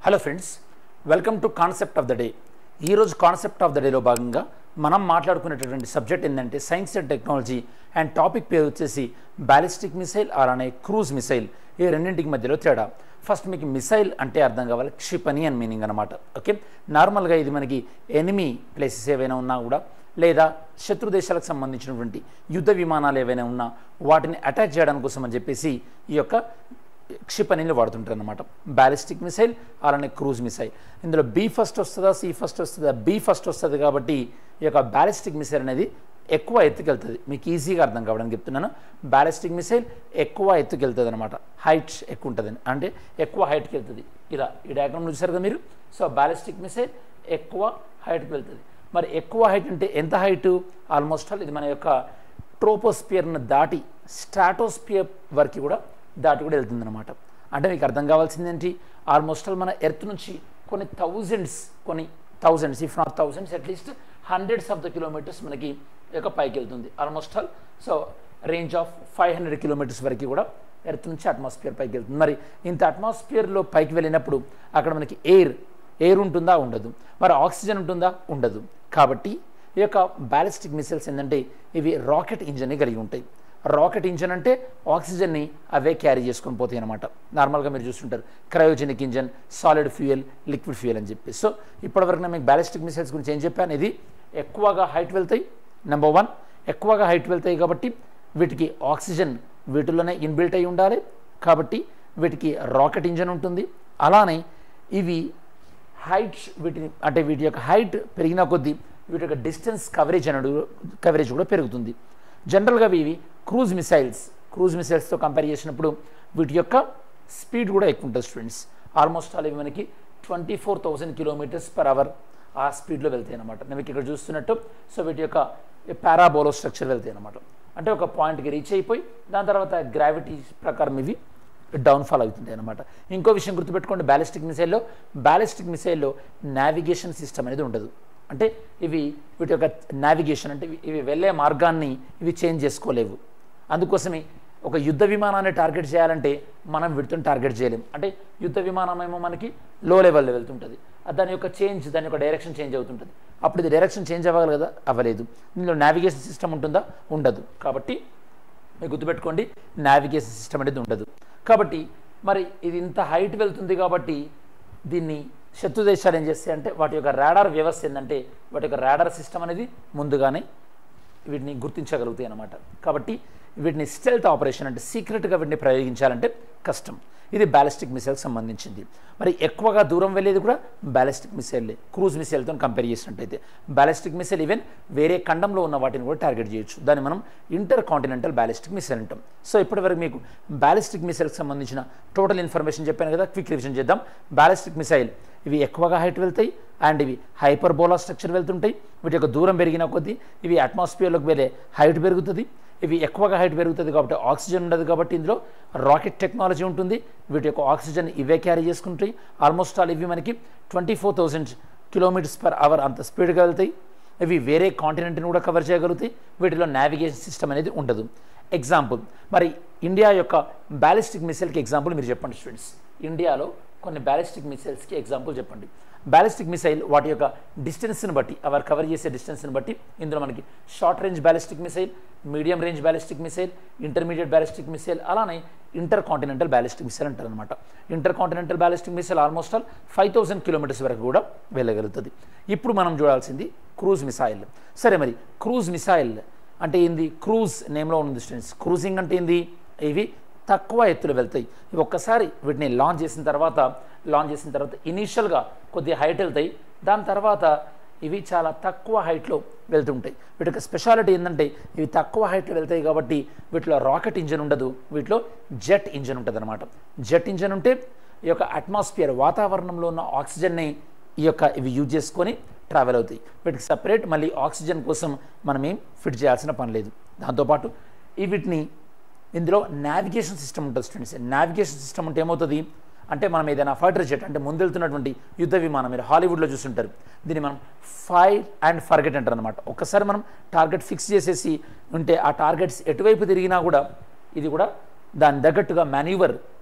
hello friends welcome to concept of the day ఈరోజు concept of the డేలో భాగంగా మనం మాట్లాడుకునేటటువంటి సబ్జెక్ట్ ఏంటంటే science and technology and topic పేరు వచ్చేసి బ్యాలిస్టిక్ మిసైల్ అలానే క్రూజ్ మిసైల్ ఈ రెండింటికి మధ్యలో తేడా ఫస్ట్ మీకు మిసైల్ అంటే అర్థం కావాలి క్షిపణి అని మీనింగ్ అనమాట ఓకే నార్మల్గా ఇది మనకి ఎనిమీ ప్లేసెస్ ఏవైనా ఉన్నా కూడా లేదా శత్రు దేశాలకు సంబంధించినటువంటి యుద్ధ విమానాలు ఏవైనా ఉన్నా వాటిని అటాక్ చేయడానికి కోసం అని చెప్పేసి ఈ యొక్క క్షిపణిని వాడుతుంటారు అనమాట బ్యాలిస్టిక్ మిసైల్ అలానే క్రూజ్ మిసైల్ ఇందులో బి ఫస్ట్ వస్తుందా సి ఫస్ట్ వస్తుందా బి ఫస్ట్ వస్తుంది కాబట్టి ఈ యొక్క బ్యాలిస్టిక్ మిసైల్ అనేది ఎక్కువ ఎత్తుకెళ్తుంది మీకు ఈజీగా అర్థం కావడానికి చెప్తున్నాను బ్యాలిస్టిక్ మిసైల్ ఎక్కువ ఎత్తుకెళ్తుంది అనమాట హైట్ ఎక్కువ ఉంటుంది అంటే ఎక్కువ హైట్కి వెళ్తుంది ఇలా ఈ డయాగ్రామ్ చూసారు కదా మీరు సో బ్యాలిస్టిక్ మిసైల్ ఎక్కువ హైట్కి వెళ్తుంది మరి ఎక్కువ హైట్ అంటే ఎంత హైట్ ఆల్మోస్ట్ ఆల్ ఇది మన యొక్క ట్రోపోస్పియర్ను దాటి స్ట్రాటోస్పియర్ వరకు కూడా దాటి కూడా వెళ్తుంది అనమాట అంటే మీకు అర్థం కావాల్సింది ఏంటి ఆల్మోస్ట్ ఆల్ మన ఎర్త్ నుంచి కొన్ని థౌజండ్స్ కొన్ని thousands if not thousands at least hundreds of the kilometres మనకి ఈ యొక్క పైకి వెళ్తుంది almost all so range of five hundred kilometres వరకు కూడా ఎర్త్ నుంచి అట్మాస్ఫియర్ పైకి వెళ్తుంది మరి ఇంత అట్మాస్ఫియర్లో పైకి వెళ్ళినప్పుడు అక్కడ మనకి ఎయిర్ ఎయిర్ ఉంటుందా ఉండదు మరి ఆక్సిజన్ ఉంటుందా ఉండదు కాబట్టి ఈ యొక్క బ్యాలిస్టిక్ మిసైల్స్ ఏంటంటే ఇవి రాకెట్ ఇంజన్ని కలిగి ఉంటాయి రాకెట్ ఇంజన్ అంటే ఆక్సిజన్ని అవే క్యారీ చేసుకొని పోతాయి అనమాట నార్మల్గా మీరు చూస్తుంటారు cryogenic engine solid fuel liquid fuel అని చెప్పి సో ఇప్పటివరకు నేను మీకు బ్యాలిస్టిక్ మిసైల్స్ గురించి ఏం చెప్పాను ఇది ఎక్కువగా హైట్ వెళ్తాయి నెంబర్ వన్ ఎక్కువగా హైట్ వెళ్తాయి కాబట్టి వీటికి ఆక్సిజన్ వీటిలోనే ఇన్బిల్ట్ అయి ఉండాలి కాబట్టి వీటికి రాకెట్ ఇంజన్ ఉంటుంది అలానే ఇవి హైట్ వీటిని అంటే వీటి యొక్క హైట్ పెరిగిన కొద్దీ వీటి యొక్క డిస్టెన్స్ కవరేజ్ అనేది కవరేజ్ కూడా పెరుగుతుంది జనరల్గా ఇవి క్రూజ్ మిసైల్స్ క్రూజ్ మిసైల్స్తో కంపేర్ చేసినప్పుడు వీటి యొక్క స్పీడ్ కూడా ఎక్కువ ఉంటుంది స్టూడెంట్స్ ఆల్మోస్ట్ ఆల్ ఇవి మనకి twenty four thousand kilometres per hour ఆ స్పీడ్లో వెళ్తాయి అనమాట మీకు ఇక్కడ చూస్తున్నట్టు సో వీటి యొక్క పారాబోలో స్ట్రక్చర్ వెళ్తాయి అనమాట అంటే ఒక పాయింట్కి రీచ్ అయిపోయి దాని తర్వాత గ్రావిటీ ప్రకారం ఇవి డౌన్ఫాల్ అవుతుంది అనమాట ఇంకో విషయం గుర్తుపెట్టుకోండి బ్యాలిస్టిక్ మిసైల్లో బ్యాలిస్టిక్ మిసైల్లో నావిగేషన్ సిస్టమ్ అనేది ఉండదు అంటే ఇవి వీటి యొక్క నావిగేషన్ అంటే ఇవి- ఇవి వెళ్ళే మార్గాన్ని ఇవి చేంజ్ చేసుకోలేవు అందుకోసమే ఒక యుద్ధ విమానాన్ని టార్గెట్ చేయాలంటే మనం వీటితో టార్గెట్ చేయలేం అంటే యుద్ధ విమానం ఏమో మనకి లో లెవెల్లో వెళ్తుంటుంది అది దాని యొక్క చేంజ్ దాని యొక్క డైరెక్షన్ చేంజ్ అవుతుంటుంది అప్పుడు ఇది డైరెక్షన్ చేంజ్ అవ్వాలి కదా అవ్వలేదు ఇందులో నావిగేషన్ సిస్టమ్ ఉంటుందా ఉండదు కాబట్టి మీరు గుర్తుపెట్టుకోండి నావిగేషన్ సిస్టమ్ అనేది ఉండదు కాబట్టి మరి ఇది ఇంత హైట్ వెళ్తుంది కాబట్టి దీన్ని శత్రు దేశాలు ఏం చేస్తాయి అంటే వాటి యొక్క రాడార్ వ్యవస్థ ఏంటంటే వాటి యొక్క రాడార్ సిస్టమ్ అనేది ముందుగానే వీటిని గుర్తించగలుగుతాయి అన్నమాట కాబట్టి వీటిని స్టెల్త్ ఆపరేషన్ అంటే సీక్రెట్గా వీటిని ప్రయోగించాలంటే కష్టం ఇది బ్యాలిస్టిక్ మిసైల్కి సంబంధించింది మరి ఎక్కువగా దూరం వెళ్ళేది కూడా బ్యాలిస్టిక్ మిసైల్లే క్రూజ్ మిసైల్తో కంపేర్ చేసినట్టయితే బ్యాలిస్టిక్ మిసైల్ ఈవెన్ వేరే ఖండంలో ఉన్న వాటిని కూడా టార్గెట్ చేయొచ్చు దాన్ని మనం ఇంటర్ కాంటినెంటల్ బ్యాలిస్టిక్ మిసైల్ అంటాం సో ఇప్పటివరకు మీకు బ్యాలిస్టిక్ మిసైల్కి సంబంధించిన టోటల్ ఇన్ఫర్మేషన్ చెప్పాను కదా క్విక్ రివిజన్ చేద్దాం బ్యాలిస్టిక్ మిసైల్ ఇవి ఎక్కువగా హైట్ వెళ్తాయి అండ్ ఇవి హైపర్బోలా స్ట్రక్చర్ వెళ్తుంటాయి వీటి యొక్క దూరం పెరిగిన కొద్దీ ఇవి అట్మాస్ఫియర్లోకి వెళ్ళే హైట్ పెరుగుతుంది ఇవి ఎక్కువగా హైట్ పెరుగుతుంది కాబట్టి ఆక్సిజన్ ఉండదు కాబట్టి ఇందులో రాకెట్ టెక్నాలజీ ఉంటుంది వీటి యొక్క ఆక్సిజన్ ఇవే క్యారీ చేసుకుంటాయి ఆల్మోస్ట్ ఆల్ ఇవి మనకి twenty four thousand kilometres per hour అంత స్పీడ్గా వెళ్తాయి ఇవి వేరే కాంటినెంట్ని కూడా కవర్ చేయగలుగుతాయి వీటిలో నావిగేషన్ సిస్టమ్ అనేది ఉండదు ఎగ్జాంపుల్ మరి ఇండియా యొక్క బ్యాలిస్టిక్ మిసైల్కి ఎగ్జాంపుల్ మీరు చెప్పండి స్టూడెంట్స్ ఇండియాలో కొన్ని బ్యాలిస్టిక్ మిసైల్స్కి ఎగ్జాంపుల్ చెప్పండి బ్యాలిస్టిక్ మిసైల్ వాటి యొక్క డిస్టెన్స్ని బట్టి అవర్ కవర్ చేసే డిస్టెన్స్ని బట్టి ఇందులో మనకి short range ballistic missile medium range ballistic missile intermediate ballistic missile అలానే ఇంటర్ కాంటినెంటల్ బ్యాలిస్టిక్ మిసైల్ అంటారు అనమాట intercontinental ballistic missile almost all five thousand kilometres వరకు కూడా వెళ్ళగలుగుతుంది ఇప్పుడు మనం చూడాల్సింది క్రూజ్ మిసైల్ సరే మరి క్రూజ్ మిసైల్ అంటే ఏంది క్రూజ్ నేమ్లో ఉంది స్టూడెంట్స్ క్రూజింగ్ అంటే ఏంది ఇవి తక్కువ ఎత్తులు వెళ్తాయి ఇవి ఒక్కసారి వీటిని లాంచ్ చేసిన తర్వాత లాంచ్ చేసిన తర్వాత ఇనీషియల్గా కొద్దిగా హైట్ వెళ్తాయి దాని తర్వాత ఇవి చాలా తక్కువ హైట్లో వెళ్తుంటాయి వీటి యొక్క స్పెషాలిటీ ఏంటంటే ఇవి తక్కువ హైట్లో వెళ్తాయి కాబట్టి వీటిలో రాకెట్ ఇంజన్ ఉండదు వీటిలో జెట్ ఇంజన్ ఉంటుంది అనమాట జెట్ ఇంజన్ ఉంటే ఈ యొక్క అట్మాస్ఫియర్ వాతావరణంలో ఉన్న ఆక్సిజన్ని ఈ యొక్క ఇవి యూజ్ చేసుకొని ట్రావెల్ అవుతాయి వీటికి సపరేట్ మళ్ళీ ఆక్సిజన్ కోసం మనం ఏం ఫిట్ చేయాల్సిన పని లేదు దాంతోపాటు ఈ వీటిని ఇందులో నావిగేషన్ సిస్టమ్ ఉంటుంది స్టూడెంట్స్ నావిగేషన్ సిస్టమ్ అంటే ఏమవుతుంది అంటే మనం ఏదైనా ఫైటర్ జెట్ అంటే ముందెళ్తున్నటువంటి యుద్ధ విమానం మీరు హాలీవుడ్లో చూస్తుంటారు దీన్ని మనం ఫైర్ అండ్ ఫర్గెట్ అంటారు అనమాట ఒక్కసారి మనం టార్గెట్ ఫిక్స్ చేసేసి ఉంటే ఆ టార్గెట్స్ ఎటువైపు తిరిగినా కూడా ఇది కూడా దాని తగ్గట్టుగా మాన్యూవర్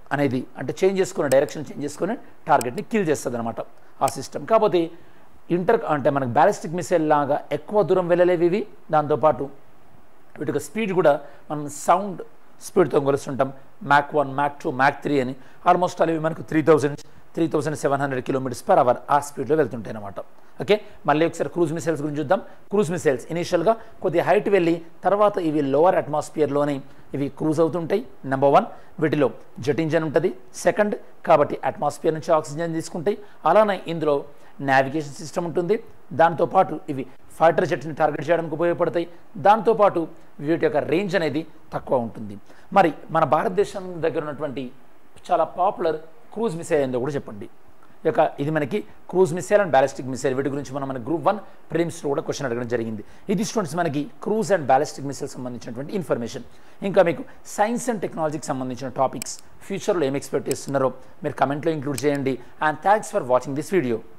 అనేది అంటే చేంజ్ చేసుకునే డైరెక్షన్ చేంజ్ చేసుకుని టార్గెట్ని కిల్ చేస్తుంది అనమాట ఆ సిస్టమ్ కాకపోతే ఇంటర్ అంటే మనకు బ్యాలిస్టిక్ మిసైల్ లాగా ఎక్కువ దూరం వెళ్ళలేవి ఇవి దాంతోపాటు వీటి యొక్క స్పీడ్ కూడా మనం సౌండ్ స్పీడ్తో కొలుస్తుంటాం Mach one Mach two Mach three అని ఆల్మోస్ట్ అవి మనకు three thousand three thousand seven hundred kilometres per hour ఆ స్పీడ్లో వెళ్తుంటాయి అనమాట ఓకే మళ్ళీ ఒకసారి క్రూజ్ మిసైల్స్ గురించి చూద్దాం క్రూజ్ మిసైల్స్ ఇనీషియల్గా కొద్దిగా హైట్ వెళ్ళి తర్వాత ఇవి లోవర్ అట్మాస్ఫియర్లోనే ఇవి క్రూజ్ అవుతుంటాయి నెంబర్ వన్ వీటిలో జెట్ ఇంజన్ ఉంటుంది సెకండ్ కాబట్టి అట్మాస్ఫియర్ నుంచి ఆక్సిజన్ తీసుకుంటాయి అలానే ఇందులో నావిగేషన్ సిస్టమ్ ఉంటుంది దాంతోపాటు ఇవి ఫైటర్ జెట్ని టార్గెట్ చేయడానికి ఉపయోగపడతాయి దాంతోపాటు వీటి యొక్క రేంజ్ అనేది తక్కువ ఉంటుంది మరి మన భారతదేశం దగ్గర ఉన్నటువంటి చాలా పాపులర్ క్రూజ్ మిసైల్ ఏందో కూడా చెప్పండి ఈ యొక్క ఇది మనకి cruise missile and ballistic missile వీటి గురించి మనం మన గ్రూప్ వన్ ప్రిలిమ్స్లో కూడా క్వశ్చన్ అడగడం జరిగింది ఇది స్టూడెంట్స్ మనకి క్రూజ్ అండ్ బ్యాలిస్టిక్ మిసైల్ సంబంధించినటువంటి ఇన్ఫర్మేషన్ ఇంకా మీకు సైన్స్ అండ్ టెక్నాలజీకి సంబంధించిన టాపిక్స్ ఫ్యూచర్లో ఏం ఎక్స్పెక్ట్ చేస్తున్నారో మీరు కమెంట్లో ఇంక్లూడ్ చేయండి and thanks for watching this video